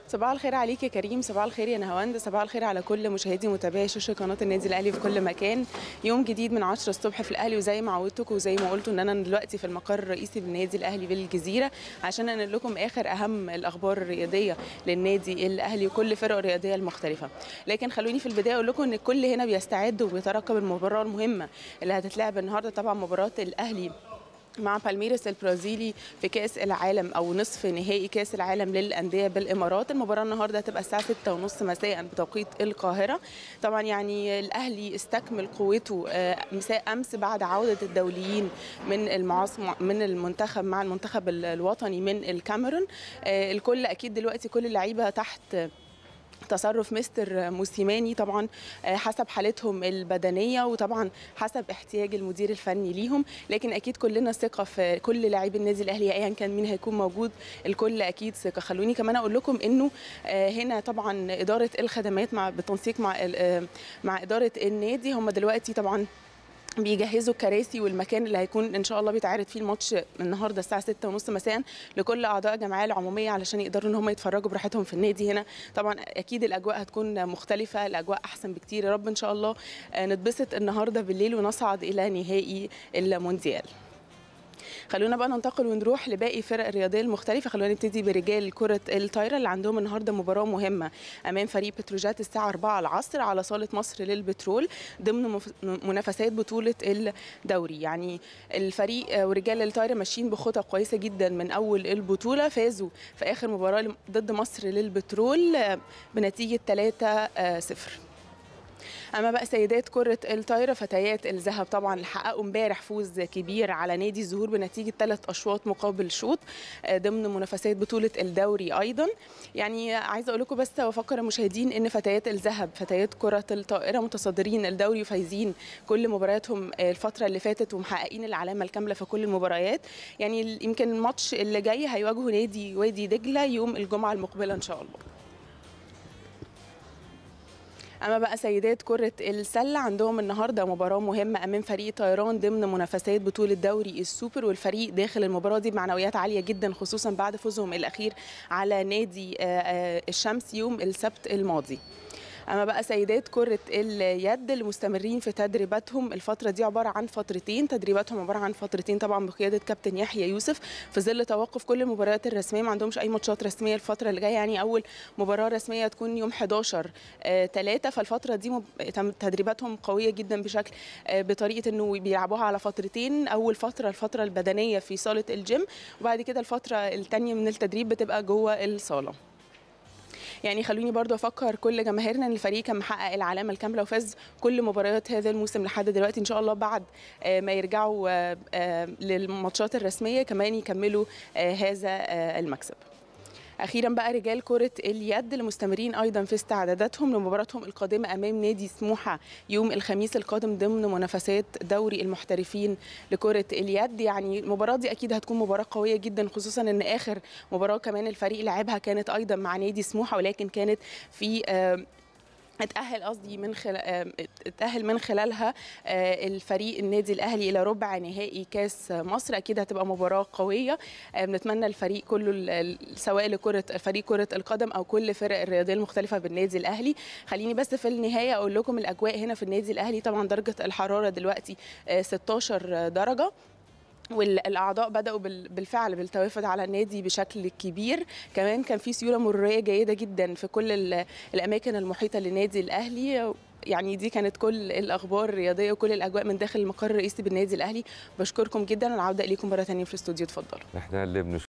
صباح الخير عليك يا كريم صباح الخير يا نهاوند صباح الخير على كل مشاهدي ومتابعي شاشه قناه النادي الاهلي في كل مكان يوم جديد من 10 الصبح في الاهلي وزي ما عودتكم وزي ما قلتوا ان انا دلوقتي في المقر الرئيسي بالنادي الاهلي بالجزيره عشان انقل لكم اخر اهم الاخبار الرياضيه للنادي الاهلي وكل فرقه الرياضيه المختلفه لكن خلوني في البدايه اقول لكم ان الكل هنا بيستعد وبيترقب المباراه المهمه اللي هتتلعب النهارده طبعا مباراه الاهلي مع بالميرس البرازيلي في كاس العالم او نصف نهائي كاس العالم للانديه بالامارات المباراه النهارده هتبقى الساعه 6:30 مساء بتوقيت القاهره طبعا يعني الاهلي استكمل قوته مساء امس بعد عوده الدوليين من المعاصم من المنتخب مع المنتخب الوطني من الكاميرون الكل اكيد دلوقتي كل اللعيبه تحت تصرف مستر موسيماني طبعا حسب حالتهم البدنيه وطبعا حسب احتياج المدير الفني ليهم لكن اكيد كلنا ثقه في كل لاعبي النادي الاهلي ايا كان مين هيكون موجود الكل اكيد ثقه خلوني كمان اقول لكم انه هنا طبعا اداره الخدمات مع بالتنسيق مع مع اداره النادي هم دلوقتي طبعا بيجهزوا الكراسي والمكان اللي هيكون ان شاء الله بيتعرض فيه الماتش النهارده الساعه 6:30 مساء لكل اعضاء الجمعيه العموميه علشان يقدروا ان هم يتفرجوا براحتهم في النادي هنا طبعا اكيد الاجواء هتكون مختلفه الاجواء احسن بكتير يا رب ان شاء الله نتبسط النهارده بالليل ونصعد الى نهائي المونديال خلونا بقى ننتقل ونروح لباقي فرق الرياضيه المختلفه خلونا نبتدي برجال كره الطايره اللي عندهم النهارده مباراه مهمه امام فريق بتروجات الساعه 4 العصر على صاله مصر للبترول ضمن منافسات بطوله الدوري يعني الفريق ورجال الطايره ماشيين بخطى كويسه جدا من اول البطوله فازوا في اخر مباراه ضد مصر للبترول بنتيجه 3 0 اما بقى سيدات كره الطايره فتيات الذهب طبعا اللي حققوا امبارح فوز كبير على نادي الزهور بنتيجه ثلاث اشواط مقابل شوط ضمن منافسات بطوله الدوري ايضا يعني عايزه اقول لكم بس وافكر المشاهدين ان فتيات الذهب فتيات كره الطائره متصدرين الدوري وفايزين كل مبارياتهم الفتره اللي فاتت ومحققين العلامه الكامله في كل المباريات يعني يمكن الماتش اللي جاي هيواجهوا نادي وادي دجله يوم الجمعه المقبله ان شاء الله اما بقى سيدات كره السله عندهم النهارده مباراه مهمه امام فريق طيران ضمن منافسات بطوله دوري السوبر والفريق داخل المباراه دي بمعنويات عاليه جدا خصوصا بعد فوزهم الاخير على نادي الشمس يوم السبت الماضي اما بقى سيدات كره اليد المستمرين في تدريباتهم الفتره دي عباره عن فترتين تدريباتهم عباره عن فترتين طبعا بقياده كابتن يحيى يوسف في ظل توقف كل المباريات الرسميه ما عندهمش اي ماتشات رسميه الفتره اللي جايه يعني اول مباراه رسميه تكون يوم 11 3 فالفتره دي تدريباتهم قويه جدا بشكل بطريقه انه بيلعبوها على فترتين اول فتره الفتره البدنيه في صاله الجيم وبعد كده الفتره الثانيه من التدريب بتبقى جوه الصاله يعني خلوني برضو افكر كل جماهيرنا ان الفريق كان محقق العلامه الكامله وفاز كل مباريات هذا الموسم لحد دلوقتي ان شاء الله بعد ما يرجعوا للماتشات الرسميه كمان يكملوا هذا المكسب اخيرا بقى رجال كره اليد المستمرين ايضا في استعداداتهم لمباراتهم القادمه امام نادي سموحه يوم الخميس القادم ضمن منافسات دوري المحترفين لكره اليد يعني المباراه دي اكيد هتكون مباراه قويه جدا خصوصا ان اخر مباراه كمان الفريق لعبها كانت ايضا مع نادي سموحه ولكن كانت في اتأهل قصدي من خلال اتأهل من خلالها الفريق النادي الأهلي إلى ربع نهائي كاس مصر أكيد هتبقى مباراة قوية بنتمنى الفريق كله سواء لكرة فريق كرة القدم أو كل فرق الرياضية المختلفة بالنادي الأهلي خليني بس في النهاية أقول لكم الأجواء هنا في النادي الأهلي طبعا درجة الحرارة دلوقتي 16 درجة والاعضاء بداوا بالفعل بالتوافد على النادي بشكل كبير كمان كان في سيوله مروريه جيده جدا في كل الاماكن المحيطه للنادي الاهلي يعني دي كانت كل الاخبار الرياضيه وكل الاجواء من داخل المقر الرئيسي بالنادي الاهلي بشكركم جدا والعوده اليكم مره ثانيه في الاستوديو اتفضلوا احنا اللي